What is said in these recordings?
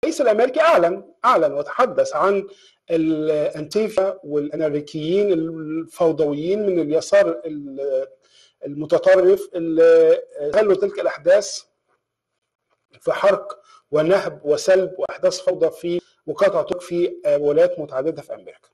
الرئيس الامريكي اعلن اعلن وتحدث عن الانتيفا والاناركيين الفوضويين من اليسار المتطرف اللي خلوا تلك الاحداث في حرق ونهب وسلب واحداث فوضى في مقاطعة في ولايات متعدده في امريكا.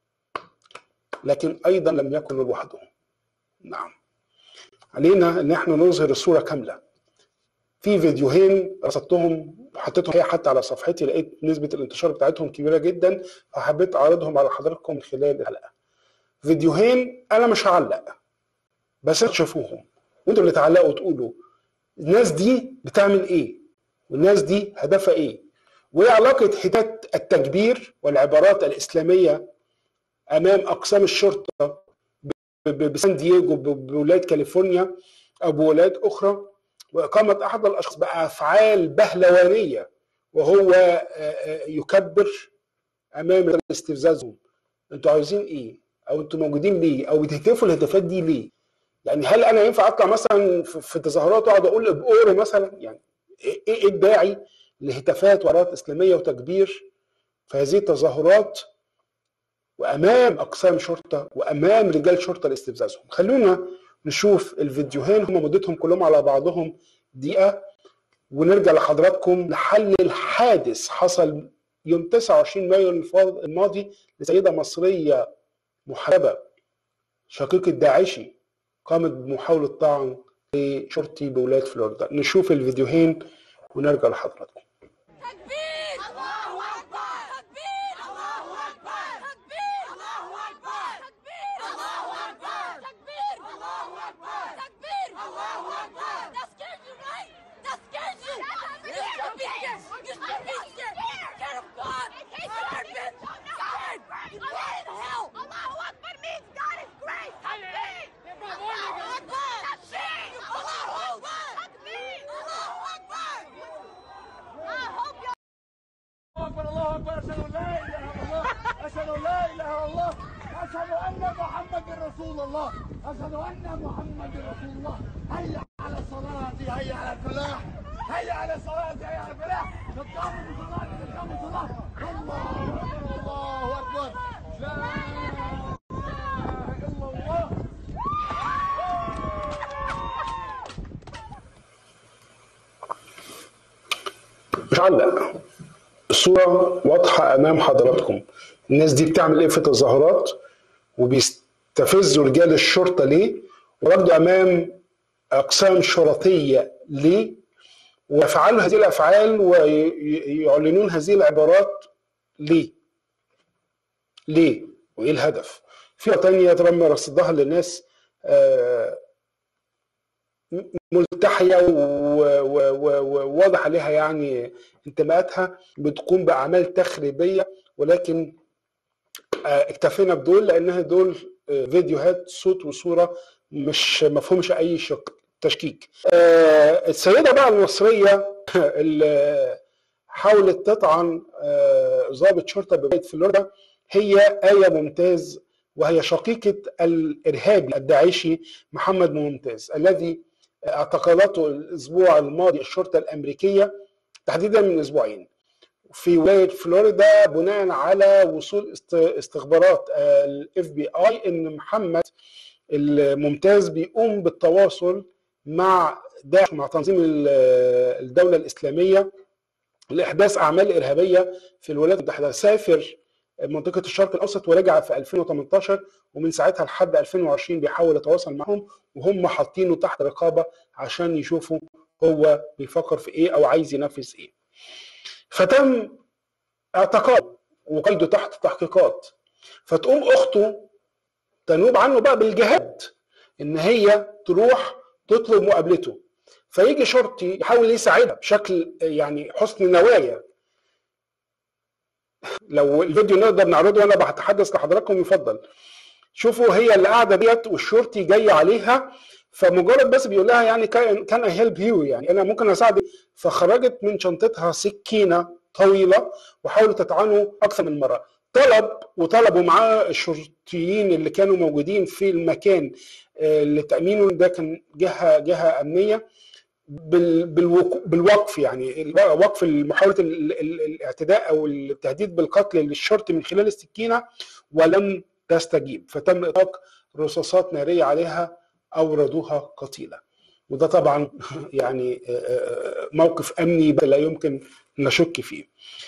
لكن ايضا لم يكونوا لوحدهم. نعم. علينا ان احنا نظهر الصوره كامله. في فيديوهين رصدتهم وحطيتهم هي حتى على صفحتي لقيت نسبه الانتشار بتاعتهم كبيره جدا فحبيت اعرضهم على حضراتكم خلال الحلقه. فيديوهين انا مش هعلق بس تشوفوهم وانتوا اللي تعلقوا وتقولوا الناس دي بتعمل ايه؟ والناس دي هدفها ايه؟ وايه علاقه حداد التكبير والعبارات الاسلاميه امام اقسام الشرطه بسان دييغو بولايه كاليفورنيا او بولايات اخرى واقامه احد الاشخاص بافعال بهلوانيه وهو يكبر امام استفزازهم انتوا عاوزين ايه؟ او انتوا موجودين ليه؟ او بتهتفوا الهتافات دي ليه؟ يعني هل انا ينفع اطلع مثلا في تظاهرات واقعد اقول بقور مثلا يعني ايه الداعي لهتافات وعبارات اسلاميه وتكبير في هذه التظاهرات وامام اقسام شرطه وامام رجال شرطه لاستفزازهم خلونا نشوف الفيديوهين هم مدتهم كلهم على بعضهم دقيقه ونرجع لحضراتكم لحل الحادث حصل يوم 29 مايو الماضي لسيده مصريه محاربه شقيقه داعشي قامت بمحاوله طعن لشرطي بولايه فلوريدا نشوف الفيديوهين ونرجع لحضراتكم تكبير الله اكبر تكبير الله اكبر تكبير الله اكبر تكبير الله اكبر تكبير الله اكبر تكبير الله اكبر That scared you right? That scared you? You should be scared. You should be scared. Scared of God. Scared, bitch. Scared. You scared in hell. Allahu Akbar means God is great. Takbir. Allahu Akbar. Takbir. Allahu Akbar. Takbir. Allahu Akbar. I hope you اكبر الله اكبر اشهد ان لا اله الا الله اشهد ان لا اله الا الله اشهد ان محمد رسول الله اشهد ان محمد رسول الله هيا على الصلاه هيا على الفلاح هيا على الصلاه هيا على الفلاح نتقاموا بصلاه نتقاموا بصلاه الله اكبر الله اكبر لا اله الا الله مش علق الصورة واضحة أمام حضراتكم الناس دي بتعمل إيه في التظاهرات وبيستفزوا رجال الشرطة ليه وردوا أمام أقسام شرطية ليه ويفعلوا هذه الأفعال ويعلنون هذه العبارات ليه ليه وإيه الهدف في تانية تم رصدها للناس آه، ملتحيه وواضح عليها يعني انتماءاتها بتقوم باعمال تخريبيه ولكن آه، اكتفينا بدول لانها دول آه، فيديوهات صوت وصوره مش مفهومش اي شك تشكيك آه، السيده بقى المصريه اللي حاولت تطعن آه، ضابط شرطه بولايه فلوريدا هي ايه ممتاز وهي شقيقه الارهابي الداعشي محمد ممتاز الذي اعتقلته الاسبوع الماضي الشرطه الامريكيه تحديدا من اسبوعين في ولايه فلوريدا بناء على وصول است- استخبارات الاف بي اي ان محمد الممتاز بيقوم بالتواصل مع داعش مع تنظيم ال- الدوله الاسلاميه لاحداث اعمال ارهابيه في الولايات المتحده سافر منطقه الشرق الاوسط ورجع في 2018 ومن ساعتها لحد 2020 بيحاول يتواصل معهم وهم حاطينه تحت رقابه عشان يشوفوا هو بيفكر في ايه او عايز ينفذ ايه. فتم اعتقاله وقيده تحت تحقيقات فتقوم اخته تنوب عنه بقى بالجهاد ان هي تروح تطلب مقابلته فيجي شرطي يحاول يساعدها بشكل يعني حسن نوايا لو الفيديو نقدر نعرضه وانا بتحدث لحضراتكم يفضل شوفوا هي اللي قاعده ديت والشرطي جاي عليها فمجرد بس بيقول لها يعني كان اي هيلب يو يعني انا ممكن اساعدك فخرجت من شنطتها سكينه طويله وحاولت تطعنه اكثر من مره طلب وطلبوا معاه الشرطيين اللي كانوا موجودين في المكان آه، لتامينه ده كان جهه جهه امنيه بال- بالوقو- بالوقف يعني وقف محاوله ال- ال- الاعتداء او التهديد بالقتل للشرطي من خلال السكينه ولم تستجيب فتم اطلاق رصاصات ناريه عليها اوردوها قتيله وده طبعا يعني موقف امني لا يمكن نشك فيه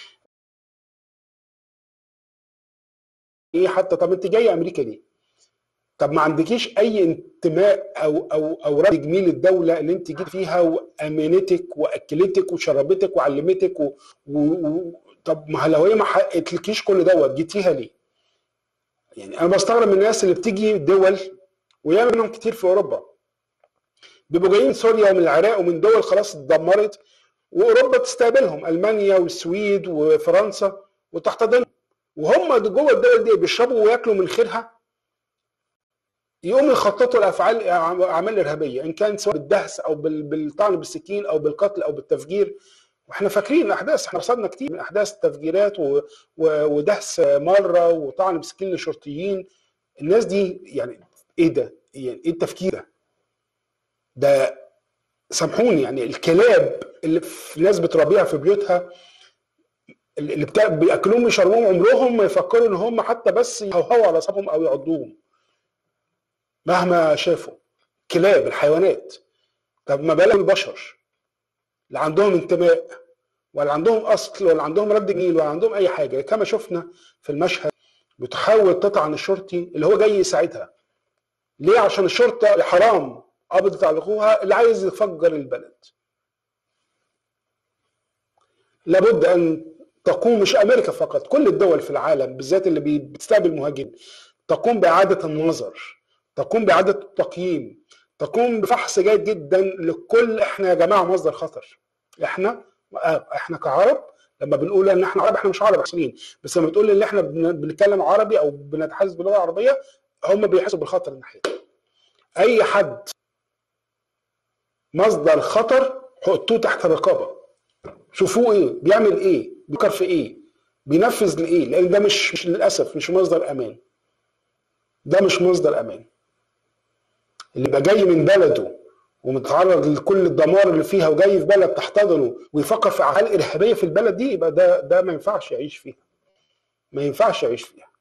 ايه حتى طب انت جايه امريكا ليه؟ طب ما عندكيش اي انتماء او او او رد جميل الدوله اللي انت جيت فيها وامنتك واكلتك وشربتك وعلمتك و... و... و... طب ما لو هي ما حققتلكيش كل دوت جيتيها ليه؟ يعني انا بستغرب من الناس اللي بتيجي دول وياما منهم كتير في اوروبا بيبقوا جايين سوريا ومن العراق ومن دول خلاص اتدمرت واوروبا تستقبلهم المانيا والسويد وفرنسا وتحتضنهم وهم جوه الدول دي بيشربوا وياكلوا من خيرها يقوموا يخططوا الافعال اعمال ارهابيه ان كان سواء بالدهس او بال- بالطعن بالسكين او بالقتل او بالتفجير واحنا فاكرين الاحداث احنا رصدنا كتير من احداث تفجيرات و... و... ودهس مره وطعن بسكين لشرطيين الناس دي يعني ايه ده؟ يعني ايه التفكير ده؟ ده سامحوني يعني الكلاب اللي في ناس بتربيها في بيوتها اللي بتا... بياكلوهم ويشربوهم عمرهم ما يفكروا ان هم حتى بس يهوهوا على اصحابهم او يعضوهم مهما شافوا كلاب الحيوانات طب ما بالك البشر لا عندهم انتماء ولا عندهم اصل ولا عندهم رد جميل ولا عندهم اي حاجه كما شفنا في المشهد بتحاول تطعن الشرطي اللي هو جاي يساعدها ليه عشان الشرطه حرام قبضت على اخوها اللي عايز يفجر البلد لابد ان تقوم مش امريكا فقط كل الدول في العالم بالذات اللي بي- بتستقبل مهاجرين تقوم باعاده النظر تقوم باعاده التقييم تقوم بفحص جيد جدا لكل احنا يا جماعه مصدر خطر احنا آه، احنا كعرب لما بنقول ان احنا عرب احنا مش عرب اصليين بس لما بتقول ان احنا بن- بنتكلم عربي او بنتحدث باللغه العربيه هم بيحسوا بالخطر ناحيتنا اي حد مصدر خطر حطوه تحت الرقابه شوفوه ايه بيعمل ايه بيفكر في ايه بينفذ لايه لان ده مش, مش للاسف مش مصدر امان ده مش مصدر امان اللي يبقى جاي من بلده ومتعرض لكل الدمار اللي فيها وجاي في بلد تحتضنه ويفكر في اعمال ارهابيه في البلد دي يبقى ده ده ما ينفعش يعيش فيها ما ينفعش يعيش فيها